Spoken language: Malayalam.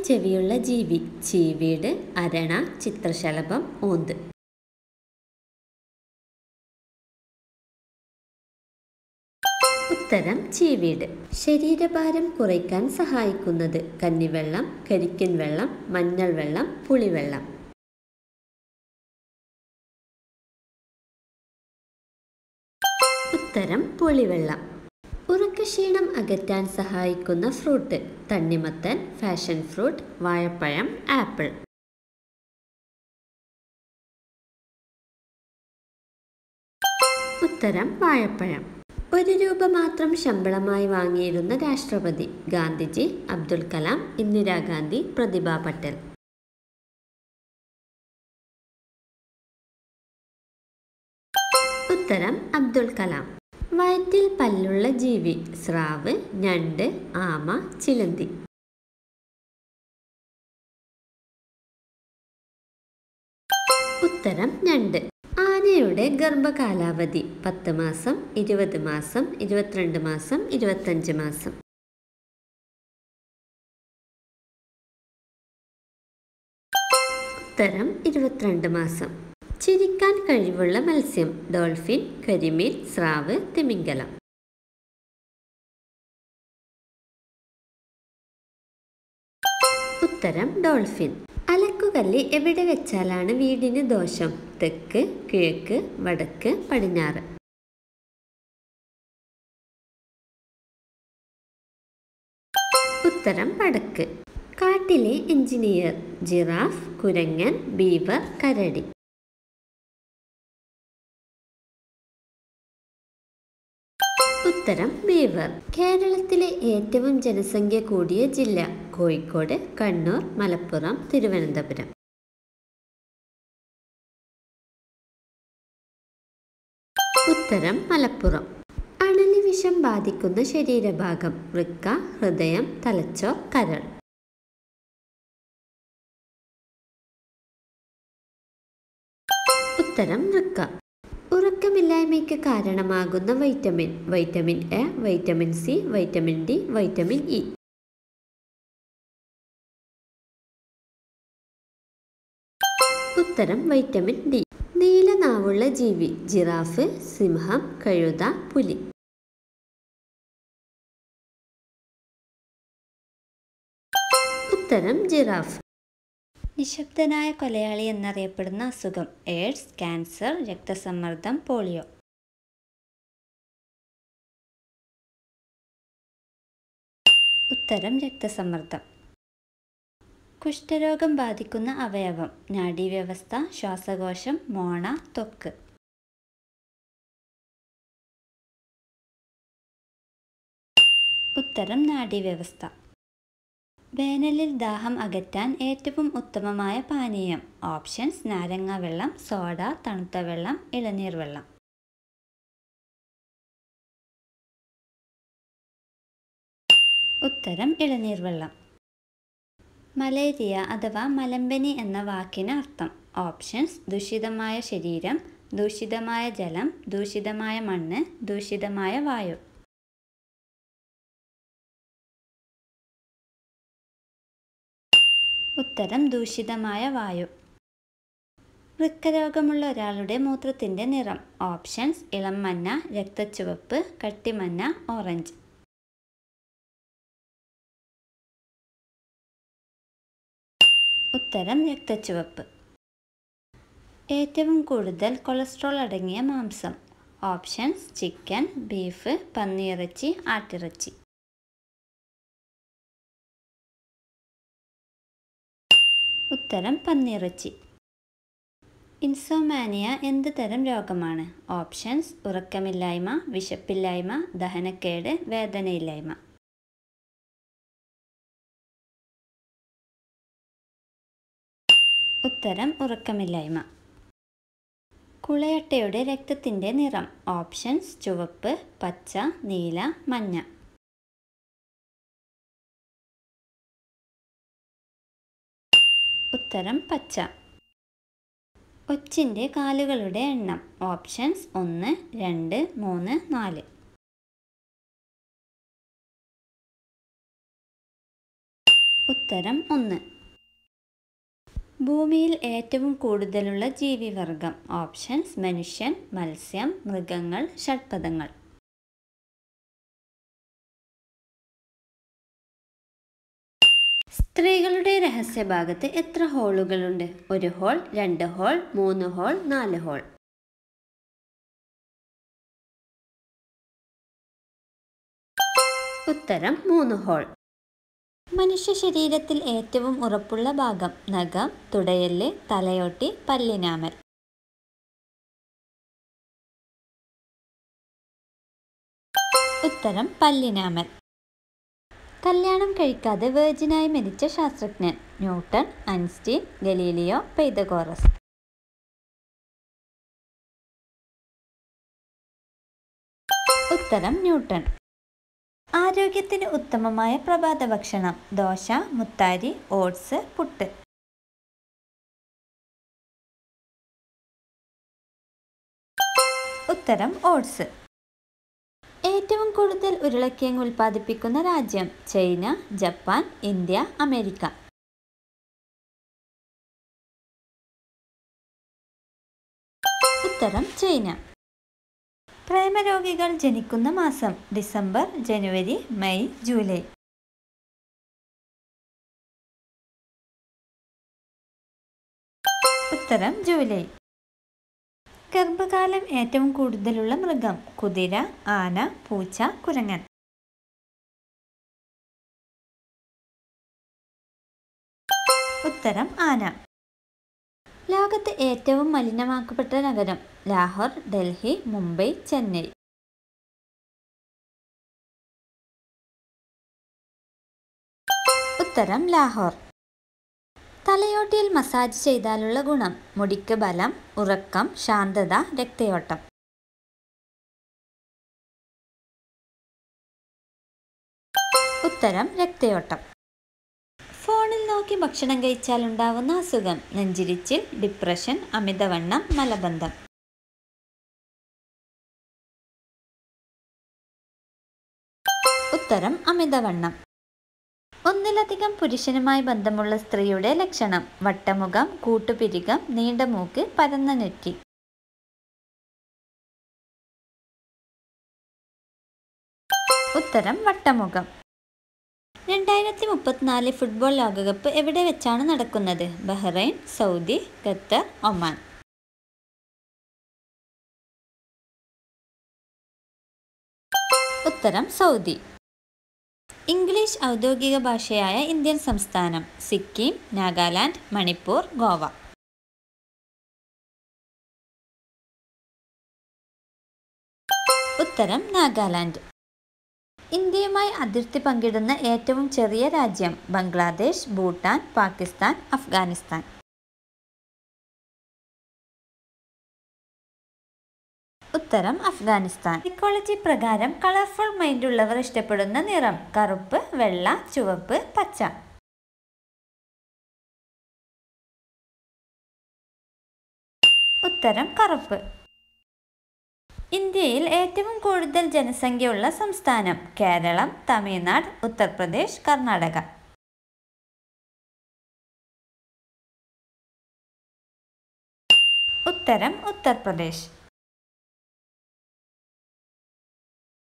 ചെവിയുള്ള ജീവി ചീവീട് അരണ ചിത്രശലഭം ഓന്ത് ഉത്തരം ചീവീട് ശരീരഭാരം കുറയ്ക്കാൻ സഹായിക്കുന്നത് കന്നിവെള്ളം കരിക്കിൻ വെള്ളം മഞ്ഞൾ വെള്ളം പുളിവെള്ളം ഉത്തരം പുളിവെള്ളം ഉറക്കക്ഷീണം അകറ്റാൻ സഹായിക്കുന്ന ഫ്രൂട്ട് തണ്ണിമത്തൻ ഫാഷൻ ഫ്രൂട്ട് വാഴപ്പഴം ആപ്പിൾ ഉത്തരം വാഴപ്പഴം ഒരു രൂപ മാത്രം ശമ്പളമായി വാങ്ങിയിരുന്ന രാഷ്ട്രപതി ഗാന്ധിജി അബ്ദുൽ കലാം ഇന്ദിരാഗാന്ധി പ്രതിഭ പട്ടേൽ ഉത്തരം അബ്ദുൽ കലാം വയറ്റിൽ പല്ലുള്ള ജീവി സ്രാവ് ഞണ്ട് ആമ ചിലന്തി ഉത്തരം ഞണ്ട് ആനയുടെ ഗർഭകാലാവധി പത്ത് മാസം ഇരുപത് മാസം ഇരുപത്തിരണ്ട് മാസം ഇരുപത്തഞ്ച് മാസം ഉത്തരം ഇരുപത്തിരണ്ട് മാസം ചിരിക്കാൻ കഴിവുള്ള മത്സ്യം ഡോൾഫിൻ കരിമീൻ സ്രാവ് തിമിംഗലം ഉത്തരം ഡോൾഫിൻ അലക്കുകല്ല് എവിടെ വെച്ചാലാണ് വീടിന് ദോഷം തെക്ക് കിഴക്ക് വടക്ക് പടിഞ്ഞാറ് ഉത്തരം വടക്ക് കാട്ടിലെ എഞ്ചിനീയർ ജിറാഫ് കുരങ്ങൻ ബീവർ കരടി ഉത്തരം ബീവർ കേരളത്തിലെ ഏറ്റവും ജനസംഖ്യ കൂടിയ ജില്ല കോഴിക്കോട് കണ്ണൂർ മലപ്പുറം തിരുവനന്തപുരം ഉത്തരം മലപ്പുറം അണലി വിഷം ബാധിക്കുന്ന ശരീരഭാഗം വൃക്ക ഹൃദയം തലച്ചോർ കരൾ ഉത്തരം വൃക്ക ഉറക്കമില്ലായ്മയ്ക്ക് കാരണമാകുന്ന vitamin vitamin A vitamin C vitamin D vitamin E ഉത്തരം വൈറ്റമിൻ ഡി നീലനാവുള്ള ജീവി ജിറാഫ് സിംഹം കഴുത പുലി ഉത്തരം ജിറാഫ് നിശബ്ദനായ കൊലയാളി എന്നറിയപ്പെടുന്ന അസുഖം എയ്ഡ്സ് ക്യാൻസർ രക്തസമ്മർദ്ദം പോളിയോ ഉത്തരം രക്തസമ്മർദ്ദം കുഷ്ഠരോഗം ബാധിക്കുന്ന അവയവം നാഡീവ്യവസ്ഥ ശ്വാസകോശം മോണ ത്വക്ക് ഉത്തരം നാഡീവ്യവസ്ഥ വേനലിൽ ദാഹം അകറ്റാൻ ഏറ്റവും ഉത്തമമായ പാനീയം ഓപ്ഷൻസ് നാരങ്ങ വെള്ളം സോഡ തണുത്ത വെള്ളം ഇളനീർ വെള്ളം ഉത്തരം ഇളനീർ വെള്ളം മലേറിയ അഥവാ മലമ്പനി എന്ന വാക്കിന് അർത്ഥം ഓപ്ഷൻസ് ദൂഷിതമായ ശരീരം ദൂഷിതമായ ജലം ദൂഷിതമായ മണ്ണ് ദൂഷിതമായ വായു ഉത്തരം ദൂഷിതമായ വായു വൃക്കരോഗമുള്ള ഒരാളുടെ മൂത്രത്തിൻ്റെ നിറം ഓപ്ഷൻസ് ഇളം മഞ്ഞ രക്തച്ചുവപ്പ് കട്ടിമഞ്ഞ ഓറഞ്ച് ഉത്തരം രക്തച്ചുവപ്പ് ഏറ്റവും കൂടുതൽ കൊളസ്ട്രോൾ അടങ്ങിയ മാംസം ഓപ്ഷൻസ് ചിക്കൻ ബീഫ് പന്നിയിറച്ചി ആട്ടിറച്ചി ഉത്തരം പന്നിയിറച്ചി ഇൻസോമാനിയ എന്ത് തരം രോഗമാണ് ഓപ്ഷൻസ് ഉറക്കമില്ലായ്മ വിശപ്പില്ലായ്മ ദഹനക്കേട് വേദനയില്ലായ്മ ഉത്തരം ഉറക്കമില്ലായ്മ കുളയട്ടയുടെ രക്തത്തിൻ്റെ നിറം ഓപ്ഷൻസ് ചുവപ്പ് പച്ച നീല മഞ്ഞ ഉത്തരം പച്ച ഒച്ചിൻ്റെ കാലുകളുടെ എണ്ണം ഓപ്ഷൻസ് ഒന്ന് രണ്ട് മൂന്ന് നാല് ഉത്തരം ഒന്ന് ഭൂമിയിൽ ഏറ്റവും കൂടുതലുള്ള ജീവിവർഗം ഓപ്ഷൻസ് മനുഷ്യൻ മത്സ്യം മൃഗങ്ങൾ ഷഡ്പദങ്ങൾ സ്ത്രീകളുടെ രഹസ്യഭാഗത്ത് എത്ര ഹോളുകളുണ്ട് ഒരു ഹോൾ രണ്ട് ഹോൾ മൂന്ന് ഹോൾ നാല് ഹോൾ ഉത്തരം മൂന്ന് ഹോൾ മനുഷ്യ ശരീരത്തിൽ ഏറ്റവും ഉറപ്പുള്ള ഭാഗം നഖം തുടയല് തലയോട്ടി പല്ലിനാമൽ ഉത്തരം പല്ലിനാമൽ കല്യാണം കഴിക്കാതെ വേർജിനായി മരിച്ച ശാസ്ത്രജ്ഞൻ ന്യൂട്ടൺ ഐൻസ്റ്റീൻ ഗലീലിയോ പെയ്തഗോറസ് ഉത്തരം ന്യൂട്ടൺ ആരോഗ്യത്തിന് ഉത്തമമായ പ്രഭാത ഭക്ഷണം ദോശ മുത്താരി ഓട്സ് പുട്ട് ഉത്തരം ഓട്സ് ഏറ്റവും കൂടുതൽ ഉരുളക്കിഴങ്ങ് ഉൽപ്പാദിപ്പിക്കുന്ന രാജ്യം ചൈന ജപ്പാൻ ഇന്ത്യ അമേരിക്ക ഉത്തരം ചൈന പ്രേമരോഗികൾ ജനിക്കുന്ന മാസം ഡിസംബർ ജനുവരി മെയ് ജൂലൈ ഉത്തരം ജൂലൈ ഗർഭകാലം ഏറ്റവും കൂടുതലുള്ള മൃഗം കുതിര ആന പൂച്ച കുരങ്ങൻ ഉത്തരം ആന ലോകത്ത് ഏറ്റവും മലിനമാക്കപ്പെട്ട നഗരം ലാഹോർ ഡൽഹി മുംബൈ ചെന്നൈ ഉത്തരം ലാഹോർ തലയോട്ടിയിൽ മസാജ് ചെയ്താലുള്ള ഗുണം മുടിക്ക് ബലം ഉറക്കം ശാന്തത രക്തയോട്ടം ഉത്തരം രക്തയോട്ടം ഫോണിൽ നോക്കി ഭക്ഷണം കഴിച്ചാൽ ഉണ്ടാവുന്ന അസുഖം നെഞ്ചിരിച്ചിൽ ഡിപ്രഷൻ അമിതവണ്ണം മലബന്ധം ഉത്തരം അമിതവണ്ണം ഒന്നിലധികം പുരുഷനുമായി ബന്ധമുള്ള സ്ത്രീയുടെ ലക്ഷണം വട്ടമുഖം കൂട്ടുപിരികം നീണ്ട മൂക്ക് പരന്ന നെറ്റി ഉത്തരം വട്ടമുഖം രണ്ടായിരത്തി മുപ്പത്തിനാല് ഫുട്ബോൾ ലോകകപ്പ് എവിടെ വെച്ചാണ് നടക്കുന്നത് ബഹ്റൈൻ സൗദി ഖത്തർ ഒമാൻ ഉത്തരം സൗദി ഇംഗ്ലീഷ് ഔദ്യോഗിക ഭാഷയായ ഇന്ത്യൻ സംസ്ഥാനം സിക്കിം നാഗാലാൻഡ് മണിപ്പൂർ ഗോവ ഉത്തരം നാഗാലാൻഡ് ഇന്ത്യയുമായി അതിർത്തി പങ്കിടുന്ന ഏറ്റവും ചെറിയ രാജ്യം ബംഗ്ലാദേശ് ഭൂട്ടാൻ പാകിസ്ഥാൻ അഫ്ഗാനിസ്ഥാൻ ഉത്തരം അഫ്ഗാനിസ്ഥാൻ സൈക്കോളജി പ്രകാരം കളർഫുൾ മൈൻഡ് ഉള്ളവർ ഇഷ്ടപ്പെടുന്ന നിറം കറുപ്പ് വെള്ള ചുവപ്പ് പച്ച ഉത്തരം കറുപ്പ് ഇന്ത്യയിൽ ഏറ്റവും കൂടുതൽ ജനസംഖ്യയുള്ള സംസ്ഥാനം കേരളം തമിഴ്നാട് ഉത്തർപ്രദേശ് കർണാടക ഉത്തരം ഉത്തർപ്രദേശ്